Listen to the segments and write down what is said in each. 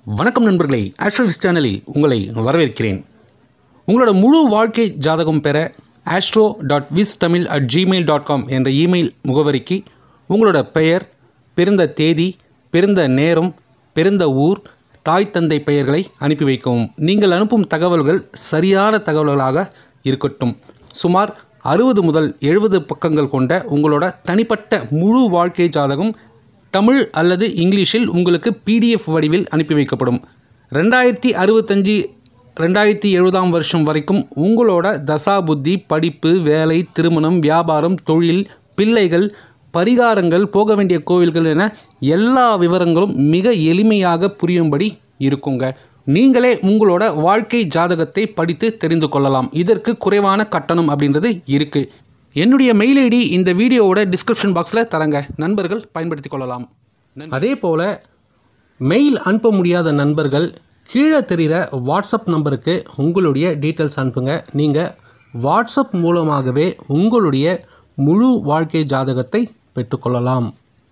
வணக்கம் நண்பர்களே ஆஸ்ட்ரோவிஸ் சேனலில் உங்களை வரவேற்கிறேன் உங்களோட முழு வாழ்க்கை ஜாதகம் பெற astro dot wis Tamil at Gmail dot com என்ற இமெயில் முகவரிக்கு உங்களோட பெயர் பிறந்த தேதி பிறந்த நேரம் பிறந்த ஊர் தாய் தந்தை பெயர்களை அனுப்பி வைக்கவும் நீங்கள் அனுப்பும் தகவல்கள் சரியான தகவல்களாக இருக்கட்டும் சுமார் அறுபது முதல் எழுபது பக்கங்கள் கொண்ட உங்களோட தனிப்பட்ட முழு வாழ்க்கை ஜாதகம் தமிழ் அல்லது இங்கிலீஷில் உங்களுக்கு பிடிஎஃப் வடிவில் அனுப்பி வைக்கப்படும் ரெண்டாயிரத்தி அறுபத்தஞ்சி ரெண்டாயிரத்தி எழுபதாம் வருஷம் வரைக்கும் உங்களோட தசா புத்தி படிப்பு வேலை திருமணம் வியாபாரம் தொழில் பிள்ளைகள் பரிகாரங்கள் போக வேண்டிய கோவில்கள் என எல்லா விவரங்களும் மிக எளிமையாக புரியும்படி இருக்குங்க நீங்களே உங்களோட வாழ்க்கை ஜாதகத்தை படித்து தெரிந்து கொள்ளலாம் இதற்கு குறைவான கட்டணம் அப்படின்றது இருக்குது என்னுடைய மெயில் ஐடி இந்த வீடியோவோட டிஸ்கிரிப்ஷன் பாக்ஸில் தரங்க நண்பர்கள் பயன்படுத்திக் கொள்ளலாம் அதே போல் மெயில் அனுப்ப முடியாத நண்பர்கள் கீழே தெரிகிற வாட்ஸ்அப் நம்பருக்கு உங்களுடைய டீட்டெயில்ஸ் அனுப்புங்க நீங்கள் வாட்ஸ்அப் மூலமாகவே உங்களுடைய முழு வாழ்க்கை ஜாதகத்தை பெற்றுக்கொள்ளலாம்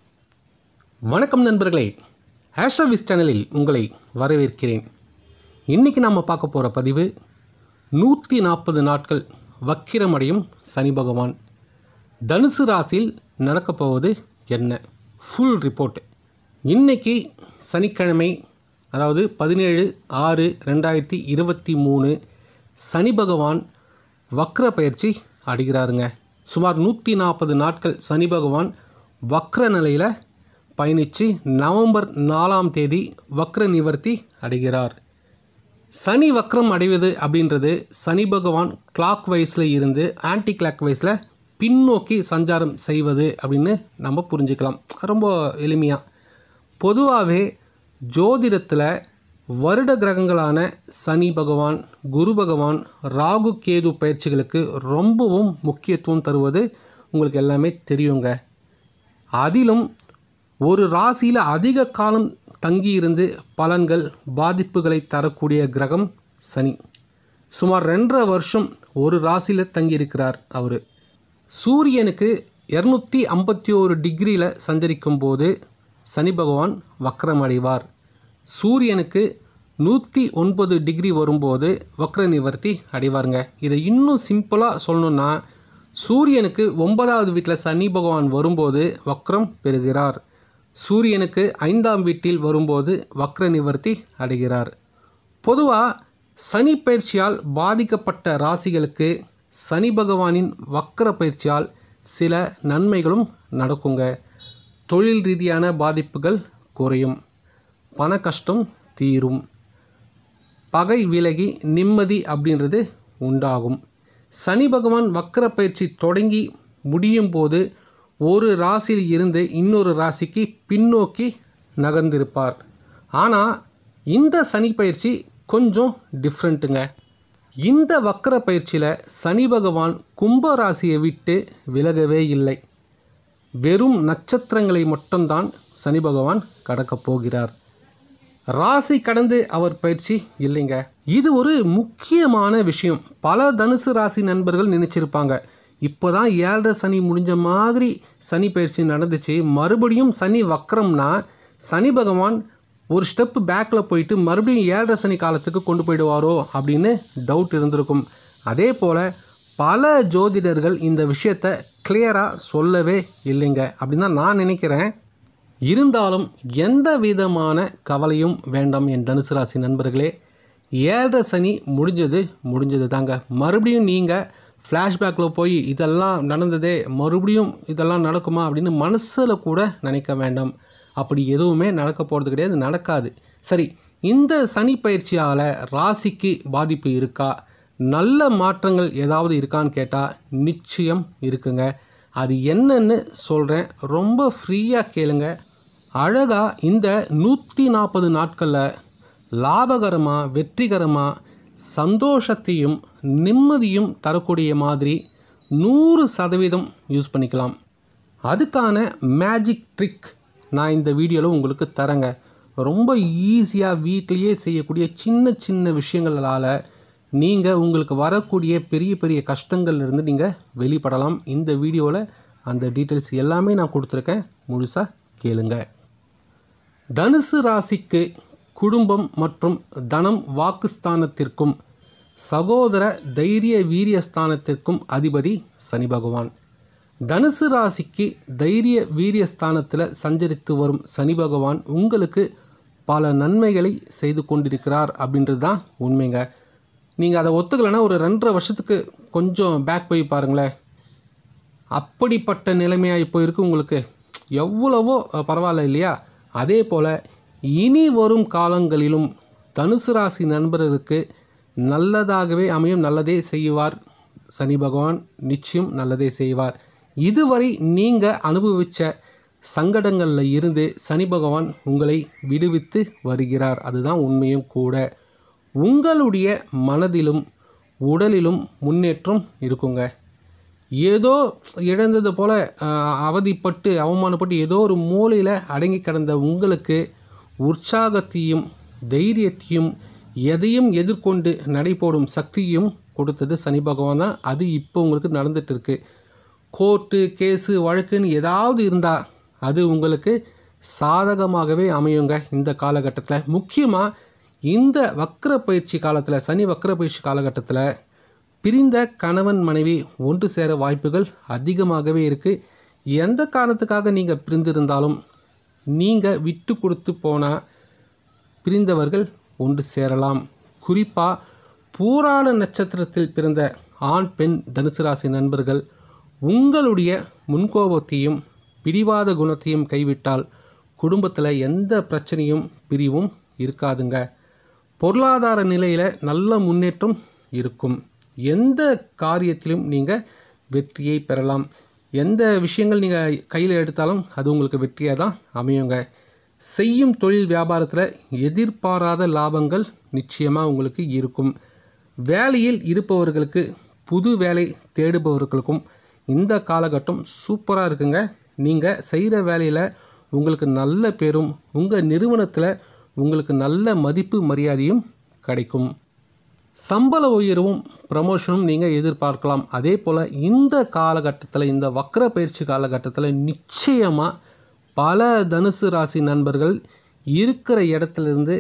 வணக்கம் நண்பர்களே ஆஸ்ட்ரோவிஸ் சேனலில் உங்களை வரவேற்கிறேன் இன்றைக்கி நம்ம பார்க்க போகிற பதிவு நூற்றி நாற்பது நாட்கள் வக்கிரமடையும் சனி பகவான் தனுசு ராசியில் நடக்கப் போவது என்ன ஃபுல் ரிப்போர்ட் இன்னைக்கு சனிக்கிழமை அதாவது பதினேழு ஆறு ரெண்டாயிரத்தி இருபத்தி மூணு சனி பகவான் வக்ர பயிற்சி அடைகிறாருங்க சுமார் நூற்றி நாற்பது நாட்கள் சனி பகவான் வக்ர நிலையில் பயணித்து நவம்பர் நாலாம் தேதி வக்ர நிவர்த்தி அடைகிறார் சனி வக்ரம் அடைவது அப்படின்றது சனி பகவான் கிளாக் வைஸில் இருந்து ஆன்டி கிளாக் வைஸில் பின்னோக்கி சஞ்சாரம் செய்வது அப்படின்னு நம்ம புரிஞ்சுக்கலாம் ரொம்ப எளிமையாக பொதுவாகவே ஜோதிடத்தில் வருட கிரகங்களான சனி பகவான் குரு பகவான் ராகு கேது பயிற்சிகளுக்கு ரொம்பவும் முக்கியத்துவம் தருவது உங்களுக்கு எல்லாமே தெரியுங்க அதிலும் ஒரு ராசியில் அதிக காலம் தங்கியிருந்து பலன்கள் பாதிப்புகளை தரக்கூடிய கிரகம் சனி சுமார் ரெண்டரை வருஷம் ஒரு ராசியில் தங்கியிருக்கிறார் அவர் சூரியனுக்கு இரநூத்தி ஐம்பத்தி ஒரு டிகிரியில் சஞ்சரிக்கும் போது சனி பகவான் வக்ரம் அடைவார் சூரியனுக்கு நூற்றி ஒன்பது டிகிரி வரும்போது வக்ர நிவர்த்தி அடைவாருங்க இதை இன்னும் சிம்பிளாக சொல்லணுன்னா சூரியனுக்கு ஒன்பதாவது வீட்டில் சனி பகவான் வரும்போது வக்ரம் பெறுகிறார் சூரியனுக்கு ஐந்தாம் வீட்டில் வரும்போது வக்ர நிவர்த்தி அடைகிறார் பொதுவாக சனி பயிற்சியால் பாதிக்கப்பட்ட ராசிகளுக்கு சனி பகவானின் வக்ர பயிற்சியால் சில நன்மைகளும் நடக்குங்க தொழில் ரீதியான பாதிப்புகள் குறையும் பண கஷ்டம் தீரும் பகை விலகி நிம்மதி அப்படின்றது உண்டாகும் சனி பகவான் வக்ர பயிற்சி தொடங்கி முடியும் போது ஒரு ராசியில் இருந்து இன்னொரு ராசிக்கு பின்னோக்கி நகர்ந்திருப்பார் ஆனால் இந்த சனி பயிற்சி கொஞ்சம் டிஃப்ரெண்ட்டுங்க இந்த வக்ர பயிற்சியில் சனி பகவான் கும்ப ராசியை விட்டு விலகவே இல்லை வெறும் நட்சத்திரங்களை மட்டும்தான் சனி பகவான் கடக்கப் போகிறார் ராசி கடந்து அவர் பயிற்சி இல்லைங்க இது ஒரு முக்கியமான விஷயம் பல தனுசு ராசி நண்பர்கள் நினச்சிருப்பாங்க இப்போ தான் ஏழரை சனி முடிஞ்ச மாதிரி சனி பயிற்சி நடந்துச்சு மறுபடியும் சனி வக்ரம்னா சனி பகவான் ஒரு ஸ்டெப்பு பேக்கில் போயிட்டு மறுபடியும் ஏழரை சனி காலத்துக்கு கொண்டு போயிடுவாரோ அப்படின்னு டவுட் இருந்திருக்கும் அதே போல் பல ஜோதிடர்கள் இந்த விஷயத்தை கிளியராக சொல்லவே இல்லைங்க அப்படின்னு தான் நான் நினைக்கிறேன் இருந்தாலும் எந்த விதமான கவலையும் வேண்டாம் என் தனுசு ராசி நண்பர்களே ஏழரை சனி முடிஞ்சது முடிஞ்சது தாங்க மறுபடியும் நீங்கள் ஃப்ளாஷ்பேக்கில் போய் இதெல்லாம் நடந்ததே மறுபடியும் இதெல்லாம் நடக்குமா அப்படின்னு மனசில் கூட நினைக்க வேண்டாம் அப்படி எதுவுமே நடக்க போகிறது கிடையாது நடக்காது சரி இந்த சனி பயிற்சியால் ராசிக்கு பாதிப்பு இருக்கா நல்ல மாற்றங்கள் ஏதாவது இருக்கான்னு கேட்டால் நிச்சயம் இருக்குங்க அது என்னன்னு சொல்கிறேன் ரொம்ப ஃப்ரீயாக கேளுங்க அழகாக இந்த நூற்றி நாற்பது நாட்களில் லாபகரமாக வெற்றிகரமாக சந்தோஷத்தையும் நிம்மதியும் தரக்கூடிய மாதிரி நூறு சதவீதம் யூஸ் பண்ணிக்கலாம் அதுக்கான மேஜிக் ட்ரிக் நான் இந்த வீடியோவில் உங்களுக்கு தரேங்க ரொம்ப ஈஸியாக வீட்டிலேயே செய்யக்கூடிய சின்ன சின்ன விஷயங்களால் நீங்கள் உங்களுக்கு வரக்கூடிய பெரிய பெரிய கஷ்டங்கள்லேருந்து நீங்கள் வெளிப்படலாம் இந்த வீடியோவில் அந்த டீட்டெயில்ஸ் எல்லாமே நான் கொடுத்துருக்கேன் முழுசாக கேளுங்க தனுசு ராசிக்கு குடும்பம் மற்றும் தனம் வாக்குஸ்தானத்திற்கும் சகோதர தைரிய வீரியஸ்தானத்திற்கும் அதிபதி சனி பகவான் தனுசு ராசிக்கு தைரிய வீரியஸ்தானத்தில் சஞ்சரித்து வரும் சனி பகவான் உங்களுக்கு பல நன்மைகளை செய்து கொண்டிருக்கிறார் அப்படின்றது தான் உண்மைங்க நீங்கள் அதை ஒத்துக்கலைன்னா ஒரு ரெண்டரை வருஷத்துக்கு கொஞ்சம் பேக் போய் பாருங்களேன் அப்படிப்பட்ட நிலைமையாக இப்போ இருக்குது உங்களுக்கு எவ்வளவோ அஹ், பரவாயில்ல இல்லையா அதே போல் இனி வரும் காலங்களிலும் தனுசு ராசி நண்பர்களுக்கு நல்லதாகவே அமையும் நல்லதே செய்வார் சனி பகவான் நிச்சயம் நல்லதே செய்வார் இதுவரை நீங்கள் அனுபவித்த சங்கடங்களில் இருந்து சனி பகவான் உங்களை விடுவித்து வருகிறார் அதுதான் உண்மையும் கூட உங்களுடைய மனதிலும் உடலிலும் முன்னேற்றம் இருக்குங்க ஏதோ இழந்தது போல அஹ், அவதிப்பட்டு அவமானப்பட்டு ஏதோ ஒரு மூலையில் அடங்கி கிடந்த உங்களுக்கு உற்சாகத்தையும் தைரியத்தையும் எதையும் எதிர்கொண்டு நடைபோடும் சக்தியும் கொடுத்தது சனி பகவான் தான் அது இப்போ உங்களுக்கு நடந்துட்டு இருக்கு கோர்ட்டு கேஸு வழக்குன்னு ஏதாவது இருந்தால் அது உங்களுக்கு சாதகமாகவே அமையுங்க இந்த காலகட்டத்தில் முக்கியமாக இந்த வக்ர பயிற்சி காலத்தில் சனி வக்ர பயிற்சி காலகட்டத்தில் பிரிந்த கணவன் மனைவி ஒன்று சேர வாய்ப்புகள் அதிகமாகவே இருக்குது எந்த காரணத்துக்காக நீங்கள் பிரிந்திருந்தாலும் நீங்கள் விட்டு கொடுத்து போனால் பிரிந்தவர்கள் ஒன்று சேரலாம் குறிப்பாக பூராட நட்சத்திரத்தில் பிறந்த ஆண் பெண் தனுசு ராசி நண்பர்கள் உங்களுடைய முன்கோபத்தையும் பிடிவாத குணத்தையும் கைவிட்டால் குடும்பத்தில் எந்த பிரச்சனையும் பிரிவும் இருக்காதுங்க பொருளாதார நிலையில் நல்ல முன்னேற்றம் இருக்கும் எந்த காரியத்திலும் நீங்கள் வெற்றியை பெறலாம் எந்த விஷயங்கள் நீங்கள் கையில் எடுத்தாலும் அது உங்களுக்கு வெற்றியாக தான் அமையுங்க செய்யும் தொழில் வியாபாரத்தில் எதிர்பாராத லாபங்கள் நிச்சயமாக உங்களுக்கு இருக்கும் வேலையில் இருப்பவர்களுக்கு புது வேலை தேடுபவர்களுக்கும் இந்த காலகட்டம் சூப்பராக இருக்குங்க நீங்கள் செய்கிற வேலையில் உங்களுக்கு நல்ல பேரும் உங்கள் நிறுவனத்தில் உங்களுக்கு நல்ல மதிப்பு மரியாதையும் கிடைக்கும் சம்பள உயர்வும் ப்ரமோஷனும் நீங்கள் எதிர்பார்க்கலாம் அதே போல் இந்த காலகட்டத்தில் இந்த வக்ர பயிற்சி காலகட்டத்தில் நிச்சயமாக பல தனுசு ராசி நண்பர்கள் இருக்கிற இடத்துலேருந்து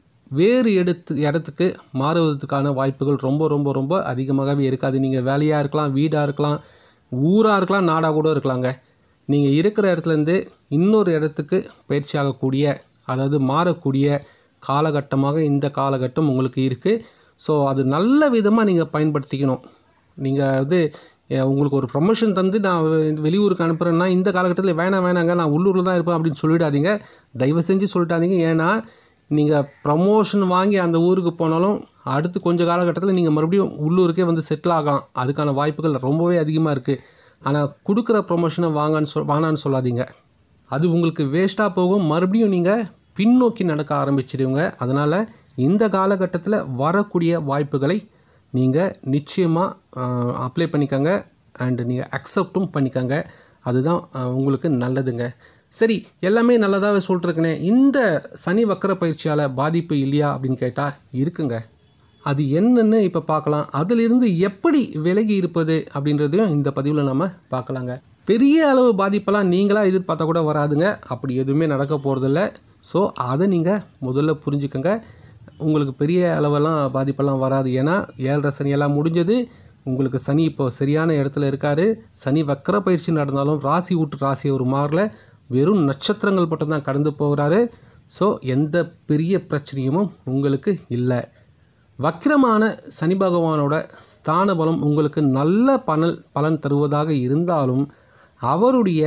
வேறு இடத்து இடத்துக்கு மாறுவதற்கான வாய்ப்புகள் ரொம்ப ரொம்ப ரொம்ப அதிகமாகவே இருக்காது நீங்கள் வேலையாக இருக்கலாம் வீடாக இருக்கலாம் ஊராக இருக்கலாம் நாடாக கூட இருக்கலாங்க நீங்கள் இருக்கிற இடத்துலேருந்து இன்னொரு இடத்துக்கு பயிற்சி ஆகக்கூடிய அதாவது மாறக்கூடிய காலகட்டமாக இந்த காலகட்டம் உங்களுக்கு இருக்குது ஸோ அது நல்ல விதமாக நீங்கள் பயன்படுத்திக்கணும் நீங்கள் வந்து அஹ், உங்களுக்கு ஒரு ப்ரமோஷன் தந்து நான் வெ- வெளியூருக்கு அனுப்புகிறேன்னா இந்த காலகட்டத்தில் வேணாம் வேணாங்க நான் உள்ளூரில் தான் இருப்பேன் அப்படின்னு சொல்லிடாதீங்க தயவு செஞ்சு சொல்லிட்டாதீங்க ஏன்னா நீங்கள் ப்ரமோஷன் வாங்கி அந்த ஊருக்கு போனாலும் அடுத்து கொஞ்சம் காலகட்டத்தில் நீங்கள் மறுபடியும் உள்ளூருக்கே வந்து செட்டில் ஆகலாம் அதுக்கான வாய்ப்புகள் ரொம்பவே அதிகமாக இருக்குது ஆனால் கொடுக்குற ப்ரொமோஷனை வாங்கன்னு சொல் வானான்னு சொல்லாதீங்க அது உங்களுக்கு வேஸ்ட்டாக போகும் மறுபடியும் நீங்கள் பின்னோக்கி நடக்க ஆரம்பிச்சிடுவீங்க அதனால் இந்த காலகட்டத்தில் வரக்கூடிய வாய்ப்புகளை நீங்கள் நிச்சயமாக அப்ளை பண்ணிக்கோங்க அண்டு நீங்கள் அக்செப்டும் பண்ணிக்கோங்க அதுதான் அஹ், உங்களுக்கு நல்லதுங்க சரி எல்லாமே நல்லதாகவே சொல்லிட்டுருக்கேனே இந்த சனி வக்கர பயிற்சியால் பாதிப்பு இல்லையா அப்படின்னு கேட்டால் இருக்குங்க அது என்னன்னு இப்போ பார்க்கலாம் அதிலிருந்து எப்படி விலகி இருப்பது அப்படின்றதையும் இந்த பதிவில் நம்ம பார்க்கலாங்க பெரிய அளவு பாதிப்பெல்லாம் நீங்களாக எதிர்பார்த்தா கூட வராதுங்க அப்படி எதுவுமே நடக்க போகிறதில்ல ஸோ அதை நீங்கள் முதல்ல புரிஞ்சுக்கோங்க உங்களுக்கு பெரிய அளவெல்லாம் பாதிப்பெல்லாம் வராது ஏன்னா ஏழரை சனியெல்லாம் முடிஞ்சது உங்களுக்கு சனி இப்போ சரியான இடத்துல இருக்காரு சனி வக்கர பயிற்சி நடந்தாலும் ராசி விட்டு ராசி ஒரு மாறல வெறும் நட்சத்திரங்கள் மட்டும்தான் கடந்து போகிறாரு ஸோ எந்த பெரிய பிரச்சனையும் உங்களுக்கு இல்லை வக்கிரமான சனி பகவானோட ஸ்தான பலம் உங்களுக்கு நல்ல பலன் பலன் தருவதாக இருந்தாலும் அவருடைய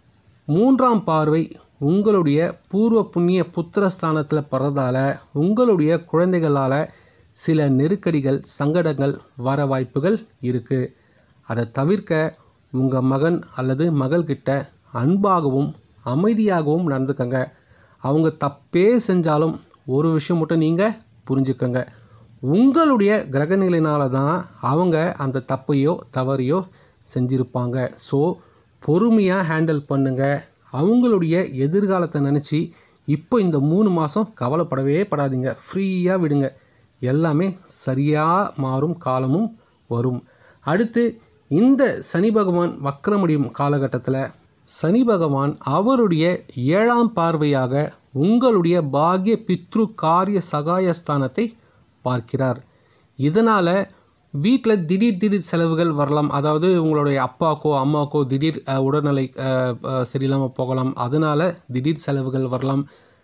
மூன்றாம் பார்வை உங்களுடைய பூர்வ புண்ணிய புத்திரஸ்தானத்தில் படுறதால உங்களுடைய குழந்தைகளால் சில நெருக்கடிகள் சங்கடங்கள் வர வாய்ப்புகள் இருக்குது அதை தவிர்க்க உங்கள் மகன் அல்லது மகள்கிட்ட அன்பாகவும் அமைதியாகவும் நடந்துக்கங்க அவங்க தப்பே செஞ்சாலும் ஒரு விஷயம் மட்டும் நீங்கள் புரிஞ்சுக்கங்க உங்களுடைய கிரகநிலையினால தான் அவங்க அந்த தப்பையோ தவறையோ செஞ்சுருப்பாங்க ஸோ பொறுமையாக ஹேண்டில் பண்ணுங்க அவங்களுடைய எதிர்காலத்தை நினச்சி இப்போ இந்த மூணு மாதம் கவலைப்படவே படாதீங்க ஃப்ரீயாக விடுங்க எல்லாமே சரியாக மாறும் காலமும் வரும் அடுத்து இந்த சனி பகவான் வக்ரமடியும் காலகட்டத்தில் சனி பகவான் அவருடைய ஏழாம் பார்வையாக உங்களுடைய பாக்ய பித்ரு காரிய சகாயஸ்தானத்தை பார்க்கிறார் இதனால் வீட்டில் திடீர் திடீர் செலவுகள் வரலாம் அதாவது உங்களுடைய அப்பாக்கோ அம்மாக்கோ திடீர் அஹ், உடல்நிலை அஹ், அஹ், சரியில்லாமல் போகலாம் அதனால் திடீர் செலவுகள் வரலாம்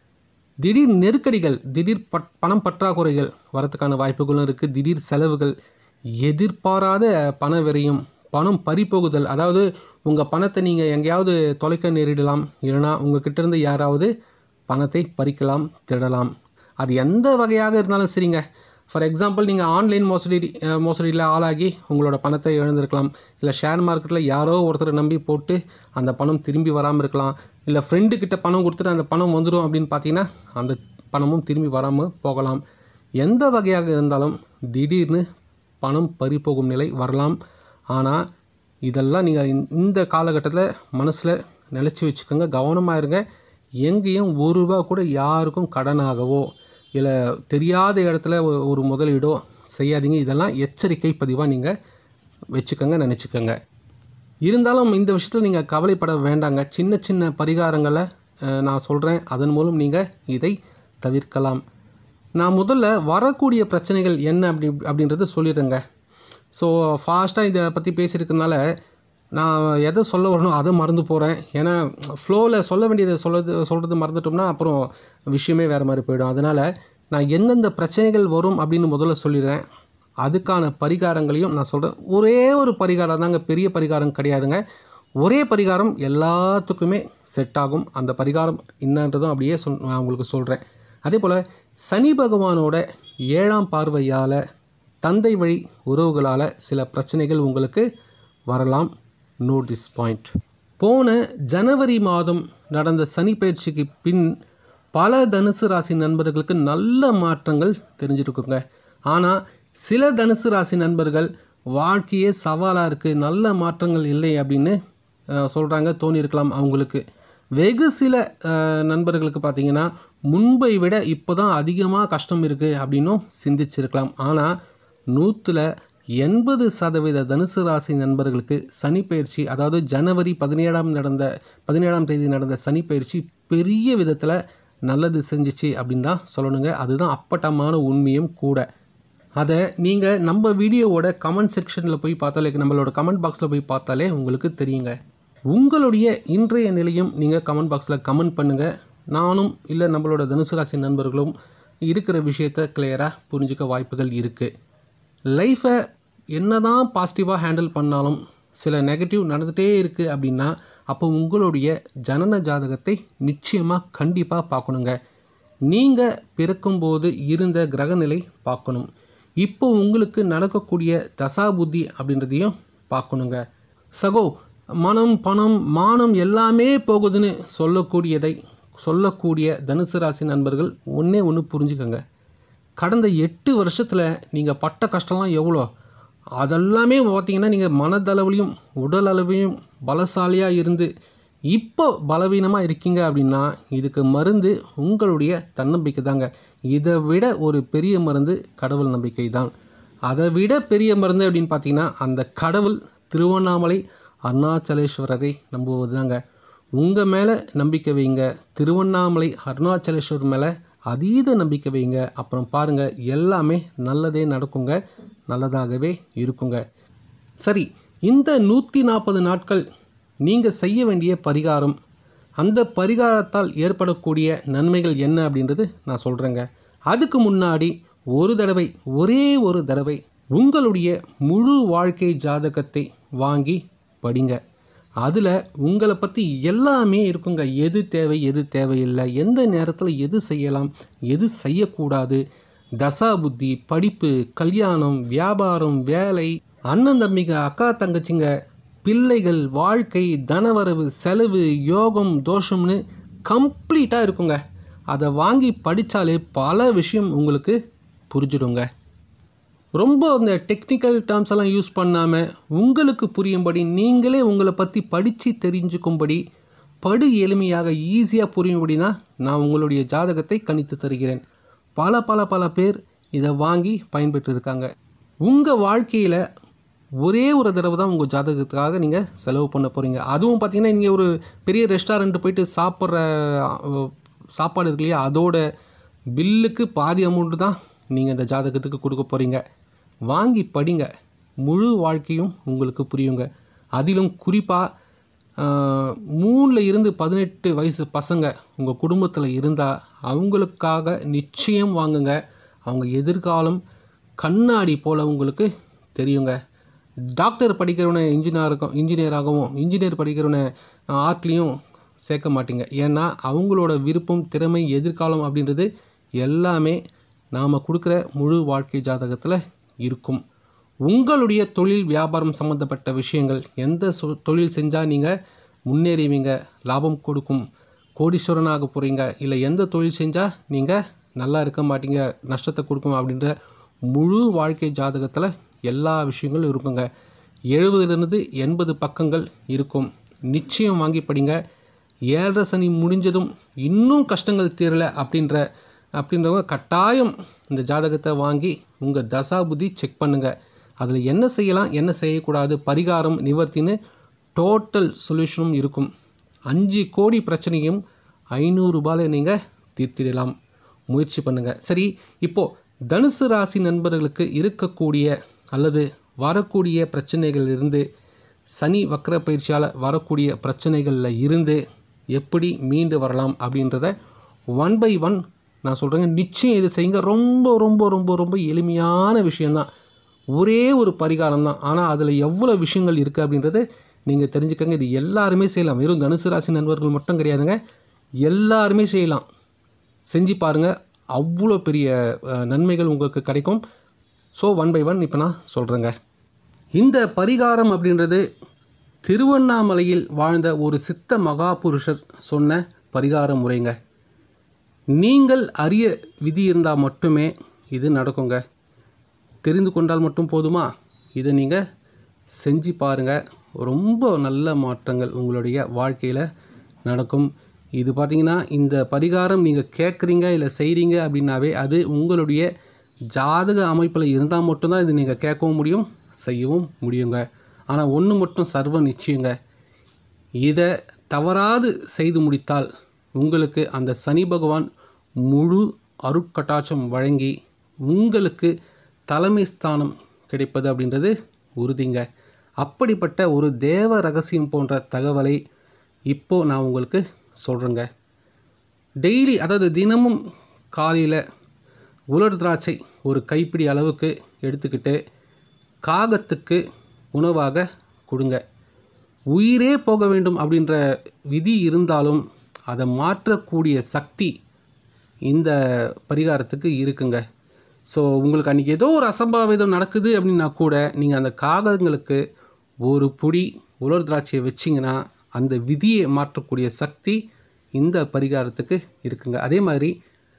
திடீர் நெருக்கடிகள் திடீர் பட் பணம் பற்றாக்குறைகள் வரதுக்கான வாய்ப்புகளும் இருக்குது திடீர் செலவுகள் எதிர்பாராத பண விரையும் பணம் பறிபோகுதல் அதாவது உங்கள் பணத்தை நீங்கள் எங்கேயாவது தொலைக்க நேரிடலாம் இல்லைனா உங்கள் கிட்ட இருந்து யாராவது பணத்தை பறிக்கலாம் திருடலாம் அது எந்த வகையாக இருந்தாலும் சரிங்க ஃபார் எக்ஸாம்பிள் நீங்கள் ஆன்லைன் மோசடி அஹ், மோசடியில் ஆளாகி உங்களோட பணத்தை இழந்திருக்கலாம் இல்லை ஷேர் மார்க்கெட்டில் யாரோ ஒருத்தரை நம்பி போட்டு அந்த பணம் திரும்பி வராமல் இருக்கலாம் இல்லை ஃப்ரெண்டு கிட்ட பணம் கொடுத்துட்டு அந்த பணம் வந்துடும் அப்படின்னு பார்த்தீங்கன்னா அந்த பணமும் திரும்பி வராமல் போகலாம் எந்த வகையாக இருந்தாலும் திடீர்னு பணம் பறிபோகும் நிலை வரலாம் ஆனால் இதெல்லாம் நீங்கள் இந்த காலகட்டத்தில் மனசில் நினச்சி வச்சுக்கோங்க கவனமாக இருங்க எங்கேயும் ஒரு ரூபா கூட யாருக்கும் கடனாகவோ இல்லை தெரியாத இடத்துல ஒ- ஒரு முதலீடோ செய்யாதீங்க இதெல்லாம் எச்சரிக்கை பதிவாக நீங்கள் வச்சுக்கோங்க நினச்சிக்கோங்க இருந்தாலும் இந்த விஷயத்தில் நீங்கள் கவலைப்பட வேண்டாங்க சின்ன சின்ன பரிகாரங்களை அஹ், நான் சொல்கிறேன் அதன் மூலம் நீங்கள் இதை தவிர்க்கலாம் நான் முதல்ல வரக்கூடிய பிரச்சனைகள் என்ன அப்படி அப்படின்றத சொல்லிடுறேங்க ஸோ ஃபாஸ்ட்டாக இதை பற்றி பேசியிருக்கனால நான் எதை சொல்ல வரணும் அதை மறந்து போகிறேன் ஏன்னா ஃப்ளோவில் சொல்ல வேண்டியதை சொல்றது சொல்கிறது மறந்துட்டோம்னா அப்புறம் விஷயமே வேறு மாதிரி போயிடும் அதனால் நான் எந்தெந்த பிரச்சனைகள் வரும் அப்படின்னு முதல்ல சொல்லிடுறேன் அதுக்கான பரிகாரங்களையும் நான் சொல்கிறேன் ஒரே ஒரு பரிகாரம் தாங்க பெரிய பரிகாரம் கிடையாதுங்க ஒரே பரிகாரம் எல்லாத்துக்குமே செட் ஆகும் அந்த பரிகாரம் என்னன்றதும் அப்படியே சொல் நான் உங்களுக்கு சொல்கிறேன் அதே போல் சனி பகவானோட ஏழாம் பார்வையால் தந்தை வழி உறவுகளால் சில பிரச்சனைகள் உங்களுக்கு வரலாம் நோட் திஸ் பாயிண்ட் போன ஜனவரி மாதம் நடந்த சனி பயிற்சிக்கு பின் பல தனுசு ராசி நண்பர்களுக்கு நல்ல மாற்றங்கள் தெரிஞ்சிருக்குங்க ஆனால் சில தனுசு ராசி நண்பர்கள் வாழ்க்கையே சவாலாக இருக்குது நல்ல மாற்றங்கள் இல்லை அப்படின்னு சொல்கிறாங்க தோணியிருக்கலாம் அவங்களுக்கு வெகு சில அஹ், நண்பர்களுக்கு பார்த்தீங்கன்னா முன்பை விட இப்போ தான் அதிகமாக கஷ்டம் இருக்குது அப்படின்னும் சிந்திச்சிருக்கலாம் ஆனால் நூற்றில் எண்பது சதவீத தனுசு ராசி நண்பர்களுக்கு சனி பயிற்சி அதாவது ஜனவரி பதினேழாம் நடந்த பதினேழாம் தேதி நடந்த சனி பயிற்சி பெரிய விதத்தில் நல்லது செஞ்சுச்சு அப்படின்னு தான் சொல்லணுங்க அதுதான் அப்பட்டமான உண்மையும் கூட அதை நீங்கள் நம்ம வீடியோவோட கமெண்ட் செக்ஷனில் போய் பார்த்தாலே நம்மளோட கமெண்ட் பாக்ஸில் போய் பார்த்தாலே உங்களுக்கு தெரியுங்க உங்களுடைய இன்றைய நிலையும் நீங்கள் கமெண்ட் பாக்ஸில் கமெண்ட் பண்ணுங்கள் நானும் இல்லை நம்மளோட தனுசு ராசி நண்பர்களும் இருக்கிற விஷயத்த கிளியராக புரிஞ்சுக்க வாய்ப்புகள் இருக்குது லைஃப்பை என்னதான் பாசிட்டிவாக ஹேண்டில் பண்ணாலும் சில நெகட்டிவ் நடந்துகிட்டே இருக்குது அப்படின்னா அப்போ உங்களுடைய ஜனன ஜாதகத்தை நிச்சயமாக கண்டிப்பாக பார்க்கணுங்க நீங்கள் பிறக்கும்போது இருந்த கிரகநிலை பார்க்கணும் இப்போ உங்களுக்கு நடக்கக்கூடிய தசாபுத்தி அப்படின்றதையும் பார்க்கணுங்க சகோ மனம் பணம் மானம் எல்லாமே போகுதுன்னு சொல்லக்கூடியதை சொல்லக்கூடிய தனுசு ராசி நண்பர்கள் ஒன்றே ஒன்று புரிஞ்சுக்கோங்க கடந்த எட்டு வருஷத்தில் நீங்கள் பட்ட கஷ்டம்லாம் எவ்வளோ அதெல்லாமே பார்த்தீங்கன்னா நீங்கள் மனதளவுலையும் உடல் அளவையும் பலசாலியாக இருந்து இப்போ பலவீனமாக இருக்கீங்க அப்படின்னா இதுக்கு மருந்து உங்களுடைய தன்னம்பிக்கை தாங்க இதை விட ஒரு பெரிய மருந்து கடவுள் நம்பிக்கை தான் அதை விட பெரிய மருந்து அப்படின்னு பார்த்தீங்கன்னா அந்த கடவுள் திருவண்ணாமலை அருணாச்சலேஸ்வரரை நம்புவது தாங்க உங்கள் மேலே நம்பிக்கை வைங்க திருவண்ணாமலை அருணாச்சலேஸ்வரர் மேலே அதீத நம்பிக்கை வைங்க அப்புறம் பாருங்கள் எல்லாமே நல்லதே நடக்குங்க நல்லதாகவே இருக்குங்க சரி இந்த நூற்றி நாற்பது நாட்கள் நீங்கள் செய்ய வேண்டிய பரிகாரம் அந்த பரிகாரத்தால் ஏற்படக்கூடிய நன்மைகள் என்ன அப்படின்றது நான் சொல்கிறேங்க அதுக்கு முன்னாடி ஒரு தடவை ஒரே ஒரு தடவை உங்களுடைய முழு வாழ்க்கை ஜாதகத்தை வாங்கி படிங்க அதில் உங்களை பற்றி எல்லாமே இருக்குங்க எது தேவை எது தேவையில்லை எந்த நேரத்தில் எது செய்யலாம் எது செய்யக்கூடாது தசா புத்தி படிப்பு கல்யாணம் வியாபாரம் வேலை அண்ணன் தம்பிங்க அக்கா தங்கச்சிங்க பிள்ளைகள் வாழ்க்கை தனவரவு செலவு யோகம் தோஷம்னு கம்ப்ளீட்டாக இருக்குங்க அதை வாங்கி படித்தாலே பல விஷயம் உங்களுக்கு புரிஞ்சிடுங்க ரொம்ப அந்த டெக்னிக்கல் டேர்ம்ஸ் எல்லாம் யூஸ் பண்ணாமல் உங்களுக்கு புரியும்படி நீங்களே உங்களை பற்றி படித்து தெரிஞ்சுக்கும்படி படு எளிமையாக ஈஸியாக புரியும்படி தான் நான் உங்களுடைய ஜாதகத்தை கணித்து தருகிறேன் பல பல பல பேர் இதை வாங்கி பயன்பெற்று இருக்காங்க உங்கள் வாழ்க்கையில் ஒரே ஒரு தடவை தான் உங்கள் ஜாதகத்துக்காக நீங்கள் செலவு பண்ண போகிறீங்க அதுவும் பார்த்தீங்கன்னா நீங்கள் ஒரு பெரிய ரெஸ்டாரண்ட் போயிட்டு சாப்பிட்ற அஹ், சாப்பாடு இருக்கு இல்லையா அதோட பில்லுக்கு பாதி அமௌண்ட்டு தான் நீங்கள் இந்த ஜாதகத்துக்கு கொடுக்க போகிறீங்க வாங்கி படிங்க முழு வாழ்க்கையும் உங்களுக்கு புரியுங்க அதிலும் குறிப்பாக மூணில் இருந்து பதினெட்டு வயசு பசங்க உங்கள் குடும்பத்தில் இருந்தால் அவங்களுக்காக நிச்சயம் வாங்குங்க அவங்க எதிர்காலம் கண்ணாடி போல் உங்களுக்கு தெரியுங்க டாக்டர் படிக்கிறவனை இன்ஜினியருக்கும் இன்ஜினியராகவும் இன்ஜினியர் படிக்கிறவனை ஆர்ட்லேயும் சேர்க்க மாட்டீங்க ஏன்னா அவங்களோட விருப்பம் திறமை எதிர்காலம் அப்படின்றது எல்லாமே நாம் கொடுக்குற முழு வாழ்க்கை ஜாதகத்தில் இருக்கும் உங்களுடைய தொழில் வியாபாரம் சம்மந்தப்பட்ட விஷயங்கள் எந்த சொ தொழில் செஞ்சால் நீங்கள் முன்னேறுவீங்க லாபம் கொடுக்கும் கோடீஸ்வரனாக போகிறீங்க இல்லை எந்த தொழில் செஞ்சால் நீங்கள் நல்லா இருக்க மாட்டீங்க நஷ்டத்தை கொடுக்கும் அப்படின்ற முழு வாழ்க்கை ஜாதகத்தில் எல்லா விஷயங்களும் இருக்குங்க எழுபதுலேருந்து எண்பது பக்கங்கள் இருக்கும் நிச்சயம் வாங்கி படிங்க ஏழரை சனி முடிஞ்சதும் இன்னும் கஷ்டங்கள் தீரலை அப்படின்ற அப்படின்றவங்க கட்டாயம் இந்த ஜாதகத்தை வாங்கி உங்கள் தசாபுதி செக் பண்ணுங்கள் அதில் என்ன செய்யலாம் என்ன செய்யக்கூடாது பரிகாரம் நிவர்த்தின்னு டோட்டல் சொல்யூஷனும் இருக்கும் அஞ்சு கோடி பிரச்சனையும் ஐநூறுரூபாயில் நீங்கள் தீர்த்திடலாம் முயற்சி பண்ணுங்கள் சரி இப்போது தனுசு ராசி நண்பர்களுக்கு இருக்கக்கூடிய அல்லது வரக்கூடிய பிரச்சனைகளிலிருந்து சனி வக்ர பயிற்சியால் வரக்கூடிய பிரச்சனைகளில் இருந்து எப்படி மீண்டு வரலாம் அப்படின்றத ஒன் பை ஒன் நான் சொல்கிறேங்க நிச்சயம் இது செய்யுங்க ரொம்ப ரொம்ப ரொம்ப ரொம்ப எளிமையான விஷயந்தான் ஒரே ஒரு பரிகாரம் தான் ஆனால் அதில் எவ்வளோ விஷயங்கள் இருக்குது அப்படின்றது நீங்கள் தெரிஞ்சுக்கங்க இது எல்லாருமே செய்யலாம் வெறும் தனுசு ராசி நண்பர்கள் மட்டும் கிடையாதுங்க எல்லாருமே செய்யலாம் செஞ்சு பாருங்கள் அவ்வளோ பெரிய அஹ், நன்மைகள் உங்களுக்கு கிடைக்கும் ஸோ ஒன் பை ஒன் இப்போ நான் சொல்கிறேங்க இந்த பரிகாரம் அப்படின்றது திருவண்ணாமலையில் வாழ்ந்த ஒரு சித்த மகாபுருஷர் சொன்ன பரிகார முறைங்க நீங்கள் அறிய விதி இருந்தால் மட்டுமே இது நடக்குங்க தெரிந்து கொண்டால் மட்டும் போதுமா இதை நீங்கள் செஞ்சு பாருங்கள் ரொம்ப நல்ல மாற்றங்கள் உங்களுடைய வாழ்க்கையில் நடக்கும் இது பார்த்தீங்கன்னா இந்த பரிகாரம் நீங்கள் கேட்குறீங்க இல்லை செய்கிறீங்க அப்படின்னாவே அது உங்களுடைய ஜாதக அமைப்பில் இருந்தால் மட்டும்தான் இது நீங்கள் கேட்கவும் முடியும் செய்யவும் முடியுங்க ஆனால் ஒன்று மட்டும் சர்வ நிச்சயங்க இதை தவறாது செய்து முடித்தால் உங்களுக்கு அந்த சனி பகவான் முழு அருட்கட்டாட்சம் வழங்கி உங்களுக்கு தலைமை ஸ்தானம் கிடைப்பது அப்படின்றது உறுதிங்க அப்படிப்பட்ட ஒரு தேவ ரகசியம் போன்ற தகவலை இப்போ நான் உங்களுக்கு சொல்கிறேங்க டெய்லி அதாவது தினமும் காலையில் உலர் திராட்சை ஒரு கைப்பிடி அளவுக்கு எடுத்துக்கிட்டு காகத்துக்கு உணவாக கொடுங்க உயிரே போக வேண்டும் அப்படின்ற விதி இருந்தாலும் அதை மாற்றக்கூடிய சக்தி இந்த பரிகாரத்துக்கு இருக்குங்க ஸோ உங்களுக்கு அன்றைக்கி ஏதோ ஒரு அசம்பாவிதம் நடக்குது அப்படின்னா கூட நீங்கள் அந்த காகங்களுக்கு ஒரு புடி உலர் திராட்சையை வச்சிங்கன்னா அந்த விதியை மாற்றக்கூடிய சக்தி இந்த பரிகாரத்துக்கு இருக்குங்க அதே மாதிரி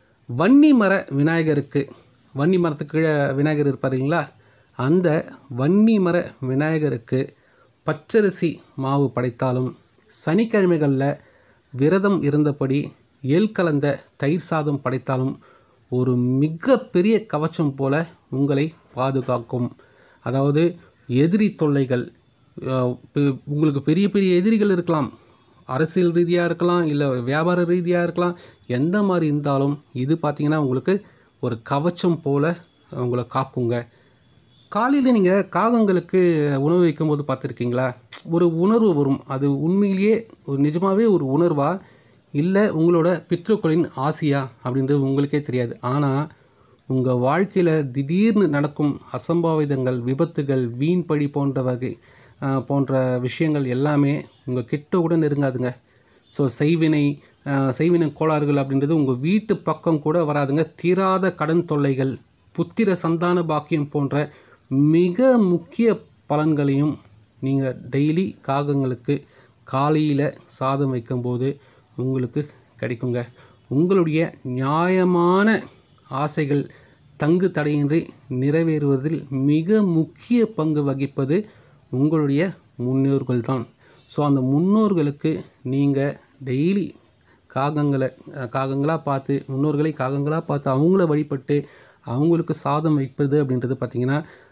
வன்னி மர விநாயகருக்கு வன்னி மரத்துக்கு கீழே விநாயகர் இருப்பாருங்களா அந்த வன்னி மர விநாயகருக்கு பச்சரிசி மாவு படைத்தாலும் சனிக்கிழமைகளில் விரதம் இருந்தபடி எள் கலந்த தயிர் சாதம் படைத்தாலும் ஒரு மிகப்பெரிய கவச்சம் போல உங்களை பாதுகாக்கும் அதாவது எதிரி தொல்லைகள் அஹ், பெ- உங்களுக்கு பெரிய பெரிய எதிரிகள் இருக்கலாம் அரசியல் ரீதியாக இருக்கலாம் இல்லை வியாபார ரீதியாக இருக்கலாம் எந்த மாதிரி இருந்தாலும் இது பார்த்தீங்கன்னா உங்களுக்கு ஒரு கவச்சம் போல உங்களை காக்குங்க காலையில் நீங்கள் காகங்களுக்கு உணவு வைக்கும்போது பார்த்துருக்கீங்களா ஒரு உணர்வு வரும் அது உண்மையிலேயே ஒரு நிஜமாகவே ஒரு உணர்வா இல்லை உங்களோட பித்ருக்களின் ஆசையா அப்படின்றது உங்களுக்கே தெரியாது ஆனால் உங்கள் வாழ்க்கையில் திடீர்னு நடக்கும் அசம்பாவிதங்கள் விபத்துகள் வீண் பழி போன்ற வகை ஆஹ், போன்ற விஷயங்கள் எல்லாமே உங்கள் கிட்ட கூட நெருங்காதுங்க ஸோ செய்வினை ஆஹ், செய்வினை கோளாறுகள் அப்படின்றது உங்கள் வீட்டு பக்கம் கூட வராதுங்க தீராத கடன் தொல்லைகள் புத்திர சந்தான பாக்கியம் போன்ற மிக முக்கிய பலன்களையும் நீங்கள் டெய்லி காகங்களுக்கு காலையில் சாதம் வைக்கும்போது உங்களுக்கு கிடைக்குங்க உங்களுடைய நியாயமான ஆசைகள் தங்கு தடையின்றி நிறைவேறுவதில் மிக முக்கிய பங்கு வகிப்பது உங்களுடைய முன்னோர்கள் தான் ஸோ அந்த முன்னோர்களுக்கு நீங்கள் டெய்லி காகங்களை காகங்களாக பார்த்து முன்னோர்களை காகங்களாக பார்த்து அவங்கள வழிபட்டு அவங்களுக்கு சாதம் வைப்பது அப்படின்றது பார்த்திங்கன்னா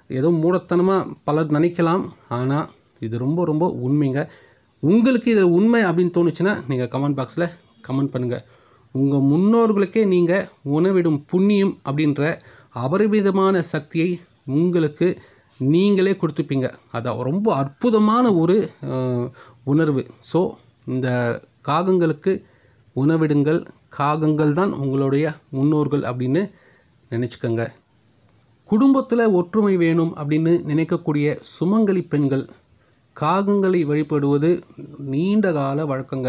ஏதோ மூடத்தனமாக பலர் நினைக்கலாம் ஆனால் இது ரொம்ப ரொம்ப உண்மைங்க உங்களுக்கு இது உண்மை அப்படின்னு தோணுச்சுன்னா நீங்கள் கமெண்ட் பாக்ஸில் கமெண்ட் பண்ணுங்கள் உங்கள் முன்னோர்களுக்கே நீங்கள் உணவிடும் புண்ணியம் அப்படின்ற அபரிமிதமான சக்தியை உங்களுக்கு நீங்களே கொடுத்துப்பீங்க அது ரொம்ப அற்புதமான ஒரு அஹ், உணர்வு ஸோ இந்த காகங்களுக்கு உணவிடுங்கள் காகங்கள் தான் உங்களுடைய முன்னோர்கள் அப்படின்னு நினச்சிக்கோங்க குடும்பத்தில் ஒற்றுமை வேணும் அப்படின்னு நினைக்கக்கூடிய சுமங்கலி பெண்கள் காகங்களை வழிபடுவது நீண்ட கால வழக்கங்க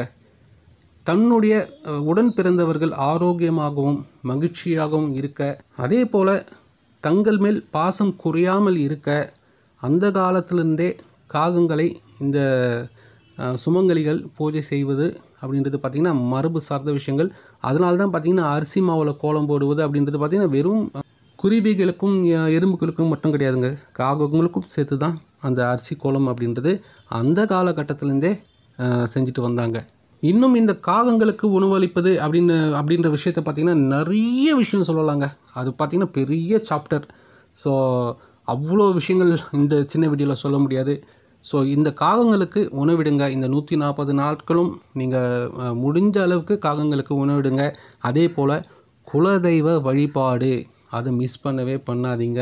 தன்னுடைய அஹ், உடன் பிறந்தவர்கள் ஆரோக்கியமாகவும் மகிழ்ச்சியாகவும் இருக்க அதே போல் தங்கள் மேல் பாசம் குறையாமல் இருக்க அந்த காலத்திலிருந்தே காகங்களை இந்த அஹ், சுமங்கலிகள் பூஜை செய்வது அப்படின்றது பார்த்திங்கன்னா மரபு சார்ந்த விஷயங்கள் அதனால தான் பார்த்திங்கன்னா அரிசி மாவில் கோலம் போடுவது அப்படின்றது பார்த்திங்கன்னா வெறும் குருவிகளுக்கும் அஹ், எறும்புகளுக்கும் மட்டும் கிடையாதுங்க காகங்களுக்கும் சேர்த்து தான் அந்த அரிசி கோலம் அப்படின்றது அந்த காலகட்டத்திலேருந்தே அஹ், செஞ்சுட்டு வந்தாங்க இன்னும் இந்த காகங்களுக்கு உணவளிப்பது அப்படின்னு அப்படின்ற விஷயத்தை பார்த்திங்கன்னா நிறைய விஷயம் சொல்லலாங்க அது பார்த்திங்கன்னா பெரிய சாப்டர் ஸோ அவ்வளோ விஷயங்கள் இந்த சின்ன வீடியோவில் சொல்ல முடியாது ஸோ இந்த காகங்களுக்கு உணவிடுங்க இந்த நூற்றி நாற்பது நாட்களும் நீங்கள் முடிஞ்ச அளவுக்கு காகங்களுக்கு உணவிடுங்க அதே போல் குலதெய்வ வழிபாடு அதை மிஸ் பண்ணவே பண்ணாதீங்க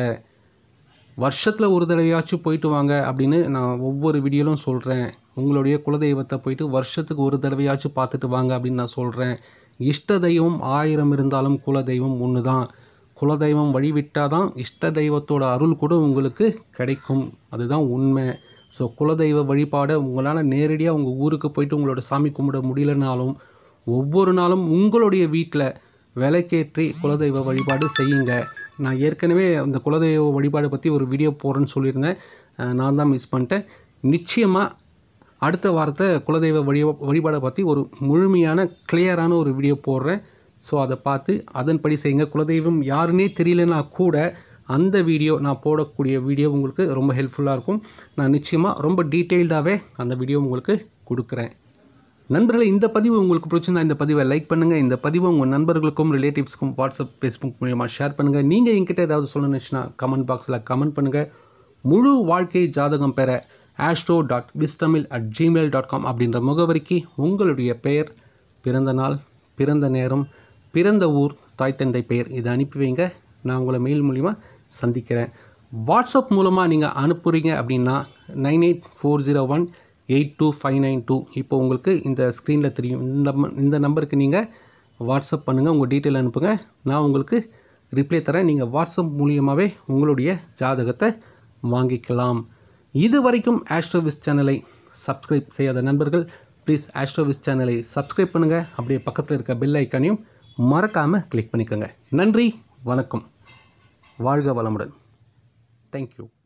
வருஷத்தில் ஒரு தடவையாச்சும் போயிட்டு வாங்க அப்படின்னு நான் ஒவ்வொரு வீடியோலும் சொல்கிறேன் உங்களுடைய குலதெய்வத்தை போயிட்டு வருஷத்துக்கு ஒரு தடவையாச்சும் பார்த்துட்டு வாங்க அப்படின்னு நான் சொல்கிறேன் இஷ்ட தெய்வம் ஆயிரம் இருந்தாலும் குலதெய்வம் ஒன்று தான் குலதெய்வம் வழிவிட்டால் தான் இஷ்ட தெய்வத்தோட அருள் கூட உங்களுக்கு கிடைக்கும் அதுதான் உண்மை ஸோ குலதெய்வ வழிபாடை உங்களால் நேரடியாக உங்கள் ஊருக்கு போயிட்டு உங்களோட சாமி கும்பிட முடியலனாலும் ஒவ்வொரு நாளும் உங்களுடைய வீட்டில் விளக்கேற்றி குலதெய்வ வழிபாடு செய்யுங்க நான் ஏற்கனவே அந்த குலதெய்வ வழிபாடு பற்றி ஒரு வீடியோ போடுறேன்னு சொல்லியிருந்தேன் அஹ் நான் தான் மிஸ் பண்ணிட்டேன் நிச்சயமாக அடுத்த வாரத்தை குலதெய்வ வழி வழிபாடை பற்றி ஒரு முழுமையான கிளியரான ஒரு வீடியோ போடுறேன் ஸோ அதை பார்த்து அதன்படி செய்யுங்க குலதெய்வம் யாருன்னே தெரியலனா கூட அந்த வீடியோ நான் போடக்கூடிய வீடியோ உங்களுக்கு ரொம்ப ஹெல்ப்ஃபுல்லாக இருக்கும் நான் நிச்சயமாக ரொம்ப டீட்டெயில்டாகவே அந்த வீடியோ உங்களுக்கு கொடுக்குறேன் நண்பர்களே இந்த பதிவு உங்களுக்கு பிடிச்சிருந்தா இந்த பதிவை லைக் பண்ணுங்கள் இந்த பதிவை உங்கள் நண்பர்களுக்கும் ரிலேட்டிவ்ஸ்க்கும் வாட்ஸ்அப் ஃபேஸ்புக் மூலியமாக ஷேர் பண்ணுங்கள் நீங்கள் என்கிட்ட ஏதாவது சொல்லணுச்சுன்னா கமெண்ட் பாக்ஸில் கமெண்ட் பண்ணுங்கள் முழு வாழ்க்கை ஜாதகம் பெற ஆஸ்ட்ரோ டாட் விஸ்டமில் அட் ஜிமெயில் டாட் காம் அப்படின்ற முகவரிக்கு உங்களுடைய பெயர் பிறந்த நாள் பிறந்த நேரம் பிறந்த ஊர் தாய் தந்தை பெயர் இதை அனுப்பி வைங்க நான் உங்களை மெயில் மூலிமா சந்திக்கிறேன் வாட்ஸ்அப் மூலமாக நீங்கள் அனுப்புகிறீங்க அப்படின்னா nine eight four zero one eight two five nine two இப்போ உங்களுக்கு இந்த ஸ்க்ரீனில் தெரியும் இந்த ம- இந்த நம்பருக்கு நீங்கள் வாட்ஸ்அப் பண்ணுங்கள் உங்கள் டீட்டெயில் அனுப்புங்க நான் உங்களுக்கு ரிப்ளை தரேன் நீங்கள் வாட்ஸ்அப் மூலியமாகவே உங்களுடைய ஜாதகத்தை வாங்கிக்கலாம் இது வரைக்கும் ஆஸ்ட்ரோவிஸ் சேனலை சப்ஸ்கிரைப் செய்யாத நண்பர்கள் ப்ளீஸ் ஆஸ்ட்ரோவிஸ் சேனலை சப்ஸ்கிரைப் பண்ணுங்கள் அப்படியே பக்கத்தில் இருக்க பெல் ஐக்கானையும் மறக்காமல் கிளிக் பண்ணிக்கோங்க நன்றி வணக்கம் வாழ்க வளமுடன் தேங்க்யூ